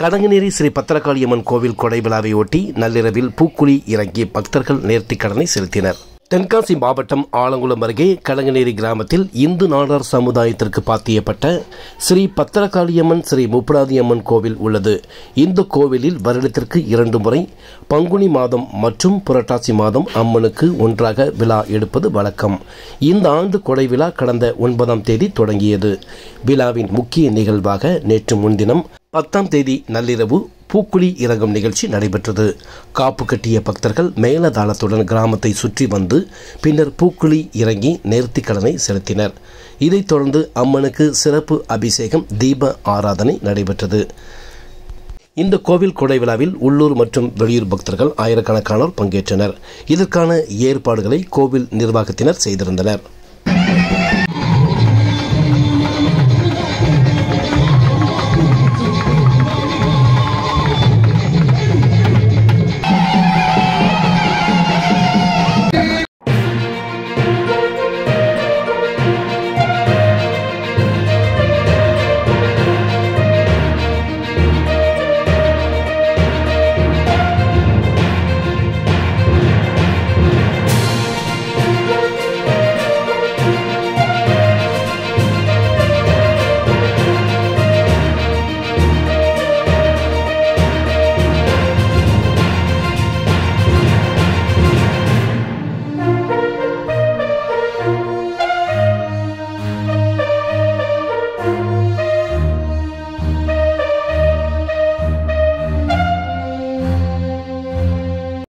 கடங்கநேரி ஸ்ரீ பத்திரகாளியம்மன் கோவில் கொடை விழாவையொட்டி நள்ளிரவில் பூக்குழி இறங்கி பக்தர்கள் நேர்த்திக் கடனை செலுத்தினர் தென்காசி மாவட்டம் ஆலங்குளம் அருகே கடங்கநேரி கிராமத்தில் இந்து நாடார் சமுதாயத்திற்கு பாத்தியப்பட்ட ஸ்ரீ பத்திரகாளியம்மன் ஸ்ரீ முப்படாதியம்மன் கோவில் உள்ளது இந்த கோவிலில் வருடத்திற்கு இரண்டு முறை பங்குனி மாதம் மற்றும் புரட்டாசி மாதம் அம்மனுக்கு ஒன்றாக விழா எடுப்பது வழக்கம் இந்த ஆண்டு கொடை விழா கடந்த ஒன்பதாம் தேதி தொடங்கியது விழாவின் முக்கிய நிகழ்வாக நேற்று முன்தினம் பத்தாம் தேதி நள்ளிரவு பூக்குழி இறங்கும் நிகழ்ச்சி நடைபெற்றது காப்பு கட்டிய பக்தர்கள் மேலதாளத்துடன் கிராமத்தை சுற்றி வந்து பின்னர் பூக்குழி இறங்கி நேர்த்திக் கடனை செலுத்தினர் இதைத் தொடர்ந்து அம்மனுக்கு சிறப்பு அபிஷேகம் தீப ஆராதனை நடைபெற்றது இந்த கோவில் கொடை விழாவில் உள்ளூர் மற்றும் வெளியூர் பக்தர்கள் ஆயிரக்கணக்கானோர் பங்கேற்றனர் இதற்கான ஏற்பாடுகளை கோவில் நிர்வாகத்தினர் செய்திருந்தனர்